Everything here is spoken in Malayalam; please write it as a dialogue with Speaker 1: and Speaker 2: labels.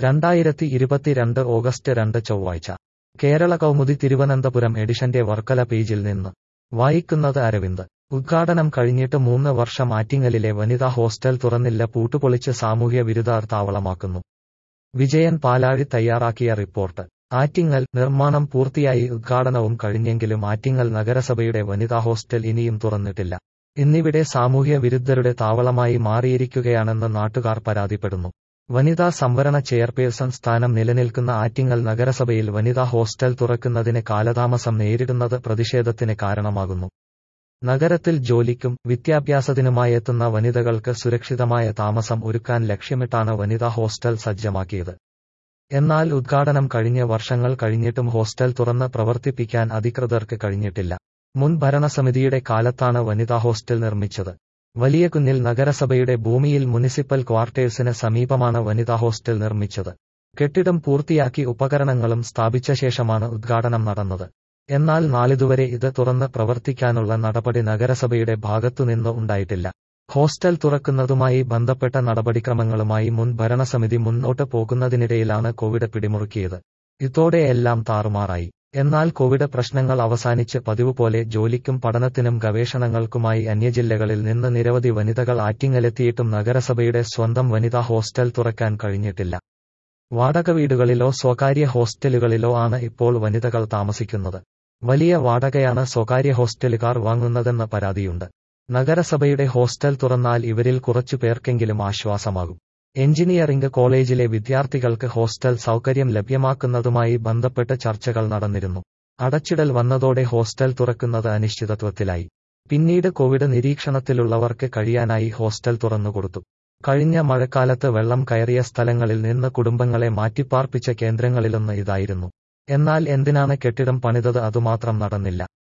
Speaker 1: രണ്ടായിരത്തി ഇരുപത്തിരണ്ട് ഓഗസ്റ്റ് രണ്ട് ചൊവ്വാഴ്ച കേരള കൗമുദി തിരുവനന്തപുരം എഡിഷന്റെ വർക്കല പേജിൽ നിന്ന് വായിക്കുന്നത് അരവിന്ദ് ഉദ്ഘാടനം കഴിഞ്ഞിട്ട് മൂന്ന് വർഷം ആറ്റിങ്ങലിലെ വനിതാ ഹോസ്റ്റൽ തുറന്നില്ല പൂട്ടുപൊളിച്ച് സാമൂഹ്യ വിരുദ്ധർ താവളമാക്കുന്നു വിജയൻ പാലാഴി തയ്യാറാക്കിയ റിപ്പോർട്ട് ആറ്റിങ്ങൽ നിർമ്മാണം പൂർത്തിയായി ഉദ്ഘാടനവും കഴിഞ്ഞെങ്കിലും ആറ്റിങ്ങൽ നഗരസഭയുടെ വനിതാ ഹോസ്റ്റൽ ഇനിയും തുറന്നിട്ടില്ല ഇന്നിവിടെ സാമൂഹ്യ വിരുദ്ധരുടെ താവളമായി മാറിയിരിക്കുകയാണെന്ന് നാട്ടുകാർ പരാതിപ്പെടുന്നു വനിതാ സംവരണ ചെയർപേഴ്സൺ സ്ഥാനം നിലനിൽക്കുന്ന ആറ്റിങ്ങൽ നഗരസഭയിൽ വനിതാ ഹോസ്റ്റൽ തുറക്കുന്നതിന് കാലതാമസം നേരിടുന്നത് പ്രതിഷേധത്തിന് കാരണമാകുന്നു നഗരത്തിൽ ജോലിക്കും വിദ്യാഭ്യാസത്തിനുമായി എത്തുന്ന വനിതകൾക്ക് സുരക്ഷിതമായ താമസം ഒരുക്കാൻ ലക്ഷ്യമിട്ടാണ് വനിതാ ഹോസ്റ്റൽ സജ്ജമാക്കിയത് എന്നാൽ ഉദ്ഘാടനം കഴിഞ്ഞ വർഷങ്ങൾ കഴിഞ്ഞിട്ടും ഹോസ്റ്റൽ തുറന്ന് പ്രവർത്തിപ്പിക്കാൻ അധികൃതർക്ക് കഴിഞ്ഞിട്ടില്ല മുൻ ഭരണസമിതിയുടെ കാലത്താണ് വനിതാ ഹോസ്റ്റൽ നിർമ്മിച്ചത് വലിയ കുന്നിൽ നഗരസഭയുടെ ഭൂമിയിൽ മുനിസിപ്പൽ ക്വാർട്ടേഴ്സിന് സമീപമാണ് വനിതാ ഹോസ്റ്റൽ നിർമ്മിച്ചത് കെട്ടിടം പൂർത്തിയാക്കി ഉപകരണങ്ങളും സ്ഥാപിച്ച ശേഷമാണ് ഉദ്ഘാടനം നടന്നത് എന്നാൽ നാളിതുവരെ ഇത് തുറന്ന് പ്രവർത്തിക്കാനുള്ള നടപടി നഗരസഭയുടെ ഭാഗത്തുനിന്ന് ഉണ്ടായിട്ടില്ല ഹോസ്റ്റൽ തുറക്കുന്നതുമായി ബന്ധപ്പെട്ട നടപടിക്രമങ്ങളുമായി മുൻ ഭരണസമിതി മുന്നോട്ട് പോകുന്നതിനിടയിലാണ് കോവിഡ് പിടിമുറുക്കിയത് ഇതോടെ എല്ലാം താറുമാറായി എന്നാൽ കോവിഡ് പ്രശ്നങ്ങൾ അവസാനിച്ച് പതിവ് പോലെ ജോലിക്കും പഠനത്തിനും ഗവേഷണങ്ങൾക്കുമായി അന്യജില്ലകളിൽ നിന്ന് നിരവധി വനിതകൾ ആറ്റിങ്ങലെത്തിയിട്ടും നഗരസഭയുടെ സ്വന്തം വനിതാ ഹോസ്റ്റൽ തുറക്കാൻ കഴിഞ്ഞിട്ടില്ല വാടക വീടുകളിലോ സ്വകാര്യ ഹോസ്റ്റലുകളിലോ ആണ് ഇപ്പോൾ വനിതകൾ താമസിക്കുന്നത് വലിയ വാടകയാണ് സ്വകാര്യ ഹോസ്റ്റലുകാർ വാങ്ങുന്നതെന്ന പരാതിയുണ്ട് നഗരസഭയുടെ ഹോസ്റ്റൽ തുറന്നാൽ ഇവരിൽ കുറച്ചു പേർക്കെങ്കിലും ആശ്വാസമാകും എഞ്ചിനീയറിംഗ് കോളേജിലെ വിദ്യാർത്ഥികൾക്ക് ഹോസ്റ്റൽ സൗകര്യം ലഭ്യമാക്കുന്നതുമായി ബന്ധപ്പെട്ട് ചർച്ചകൾ നടന്നിരുന്നു അടച്ചിടൽ വന്നതോടെ ഹോസ്റ്റൽ തുറക്കുന്നത് അനിശ്ചിതത്വത്തിലായി പിന്നീട് കോവിഡ് നിരീക്ഷണത്തിലുള്ളവർക്ക് കഴിയാനായി ഹോസ്റ്റൽ തുറന്നുകൊടുത്തു കഴിഞ്ഞ മഴക്കാലത്ത് വെള്ളം കയറിയ സ്ഥലങ്ങളിൽ നിന്ന് കുടുംബങ്ങളെ മാറ്റിപ്പാർപ്പിച്ച കേന്ദ്രങ്ങളിലൊന്ന് ഇതായിരുന്നു എന്നാൽ എന്തിനാണ് കെട്ടിടം പണിതത് അതുമാത്രം നടന്നില്ല